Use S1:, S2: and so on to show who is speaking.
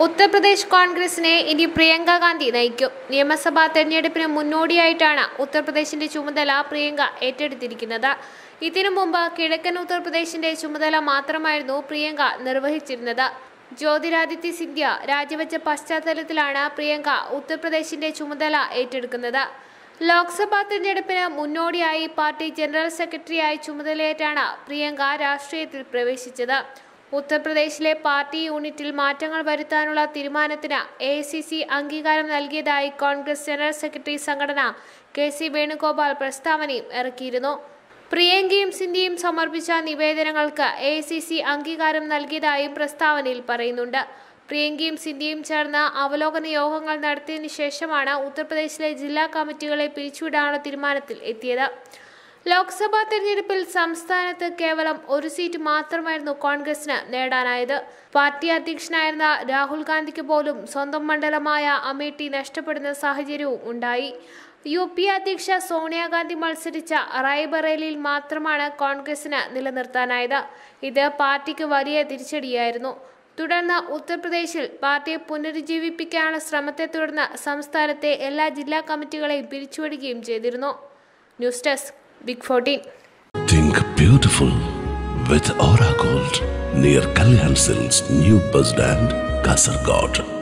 S1: ഉത്തർപ്രദേശ് കോൺഗ്രസിനെ ഇനി പ്രിയങ്ക ഗാന്ധി നയിക്കും നിയമസഭാ തെരഞ്ഞെടുപ്പിന് മുന്നോടിയായിട്ടാണ് ഉത്തർപ്രദേശിന്റെ ചുമതല പ്രിയങ്ക ഏറ്റെടുത്തിരിക്കുന്നത് ഇതിനു മുമ്പ് കിഴക്കൻ ഉത്തർപ്രദേശിന്റെ ചുമതല മാത്രമായിരുന്നു പ്രിയങ്ക നിർവഹിച്ചിരുന്നത് ജ്യോതിരാദിത്യ സിന്ധ്യ രാജിവെച്ച പശ്ചാത്തലത്തിലാണ് പ്രിയങ്ക ഉത്തർപ്രദേശിന്റെ ചുമതല ഏറ്റെടുക്കുന്നത് ലോക്സഭാ തെരഞ്ഞെടുപ്പിന് മുന്നോടിയായി പാർട്ടി ജനറൽ സെക്രട്ടറിയായി ചുമതലയേറ്റാണ് പ്രിയങ്ക രാഷ്ട്രീയത്തിൽ പ്രവേശിച്ചത് ഉത്തർപ്രദേശിലെ പാർട്ടി യൂണിറ്റിൽ മാറ്റങ്ങൾ വരുത്താനുള്ള തീരുമാനത്തിന് എ അംഗീകാരം നൽകിയതായി കോൺഗ്രസ് ജനറൽ സെക്രട്ടറി സംഘടന കെ സി വേണുഗോപാൽ പ്രസ്താവനയും ഇറക്കിയിരുന്നു പ്രിയങ്കയും സിന്ധ്യയും സമർപ്പിച്ച നിവേദനങ്ങൾക്ക് എ അംഗീകാരം നൽകിയതായും പ്രസ്താവനയിൽ പറയുന്നുണ്ട് പ്രിയങ്കയും സിന്ധ്യയും ചേർന്ന് അവലോകന യോഗങ്ങൾ നടത്തിയതിനു ശേഷമാണ് ഉത്തർപ്രദേശിലെ ജില്ലാ കമ്മിറ്റികളെ പിരിച്ചുവിടാനുള്ള തീരുമാനത്തിൽ എത്തിയത് ലോക്സഭാ തെരഞ്ഞെടുപ്പിൽ സംസ്ഥാനത്ത് കേവലം ഒരു സീറ്റ് മാത്രമായിരുന്നു കോൺഗ്രസിന് നേടാനായത് പാർട്ടി അധ്യക്ഷനായിരുന്ന രാഹുൽ ഗാന്ധിക്ക് പോലും സ്വന്തം മണ്ഡലമായ അമേഠി നഷ്ടപ്പെടുന്ന സാഹചര്യവും ഉണ്ടായി യു പി അധ്യക്ഷ സോണിയാഗാന്ധി മത്സരിച്ച റായ്ബറേലിയിൽ മാത്രമാണ് കോൺഗ്രസിന് നിലനിർത്താനായത് ഇത് പാർട്ടിക്ക് വലിയ തിരിച്ചടിയായിരുന്നു തുടർന്ന് ഉത്തർപ്രദേശിൽ പാർട്ടിയെ പുനരുജ്ജീവിപ്പിക്കാനുള്ള ശ്രമത്തെ തുടർന്ന് സംസ്ഥാനത്തെ എല്ലാ ജില്ലാ കമ്മിറ്റികളെയും പിരിച്ചുവിടുകയും ചെയ്തിരുന്നു news desk big fourteen
S2: Think beautiful with Aura Gold near Kalyan Silks New Bus Stand, Kasargod.